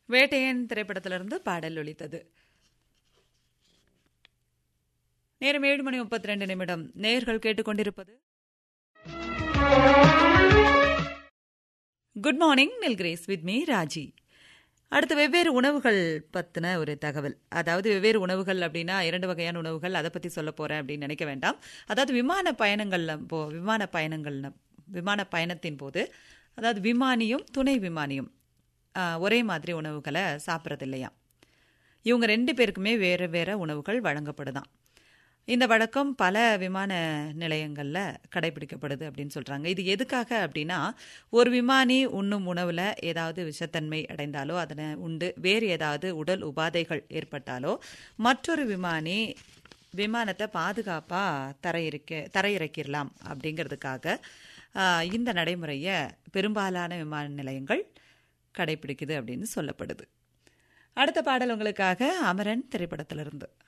வேட்டையன் திரைப்படத்திலிருந்து பாடல் ஒலித்தது நேரம் ஏழு மணி முப்பத்தி ரெண்டு நிமிடம் நேர்கள் கேட்டுக்கொண்டிருப்பது good morning Nilgiris with me Raji அடுத்து வெவ்வேறு உணவுகள் பற்றின ஒரு தகவல் அதாவது வெவ்வேறு உணவுகள் அப்படின்னா இரண்டு வகையான உணவுகள் அதை பற்றி சொல்ல போகிறேன் அப்படின்னு நினைக்க வேண்டாம் அதாவது விமான பயணங்களில் போ விமான பயணங்கள் விமான பயணத்தின் போது அதாவது விமானியும் துணை விமானியும் ஒரே மாதிரி உணவுகளை சாப்பிட்றது இல்லையா இவங்க ரெண்டு பேருக்குமே வேறு வேறு உணவுகள் வழங்கப்படுதான் இந்த வழக்கம் பல விமான நிலையங்களில் கடைபிடிக்கப்படுது அப்படின்னு சொல்கிறாங்க இது எதுக்காக அப்படின்னா ஒரு விமானி உண்ணும் உணவில் ஏதாவது விஷத்தன்மை அடைந்தாலோ அதனை உண்டு வேறு ஏதாவது உடல் உபாதைகள் ஏற்பட்டாலோ மற்றொரு விமானி விமானத்தை பாதுகாப்பாக தரையிறக்க தரையிறக்கிடலாம் அப்படிங்கிறதுக்காக இந்த நடைமுறையை பெரும்பாலான விமான நிலையங்கள் கடைபிடிக்குது அப்படின்னு சொல்லப்படுது அடுத்த பாடல் உங்களுக்காக அமரன் திரைப்படத்திலிருந்து